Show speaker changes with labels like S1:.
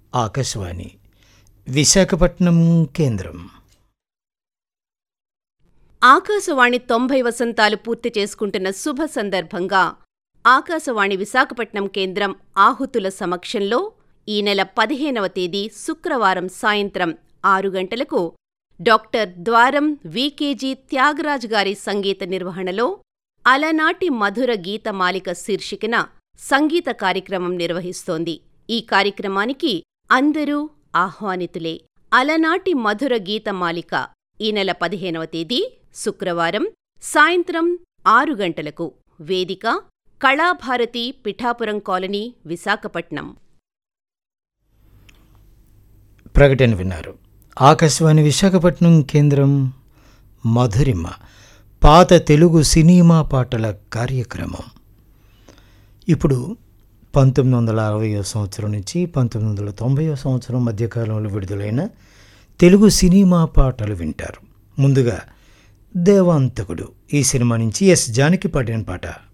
S1: ఆకాశవాణి విశాఖపట్నం కేంద్రం
S2: ఆకాశవాణి తొంభై వసంతాలు పూర్తి చేసుకుంటున్న శుభ సందర్భంగా ఆకాశవాణి విశాఖపట్నం కేంద్రం ఆహుతుల సమక్షంలో ఈ నెల పదిహేనవ తేదీ శుక్రవారం సాయంత్రం ఆరు గంటలకు డాక్టర్ ద్వారం వికేజీ త్యాగరాజ్ గారి సంగీత నిర్వహణలో అలనాటి మధుర గీతమాలిక శీర్షికన సంగీత కార్యక్రమం నిర్వహిస్తోంది ఈ కార్యక్రమానికి అందరూ ఆహ్వానితులే అలనాటి మధుర గీతమాలిక ఈ నెల పదిహేనవ తేదీ శుక్రవారం సాయంత్రం ఆరు గంటలకు వేదిక కళాభారతి పిఠాపురం కాలనీ విశాఖపట్నం
S1: ప్రకటన విన్నారు ఆకాశవాణి విశాఖపట్నం కేంద్రం మధురిమ పాత తెలుగు సినిమా పాటల కార్యక్రమం ఇప్పుడు పంతొమ్మిది వందల అరవయో సంవత్సరం నుంచి పంతొమ్మిది వందల తొంభైవ సంవత్సరం మధ్యకాలంలో విడుదలైన తెలుగు సినిమా పాటలు వింటారు ముందుగా దేవాంతకుడు ఈ సినిమా నుంచి ఎస్ జానకి పాడిన పాట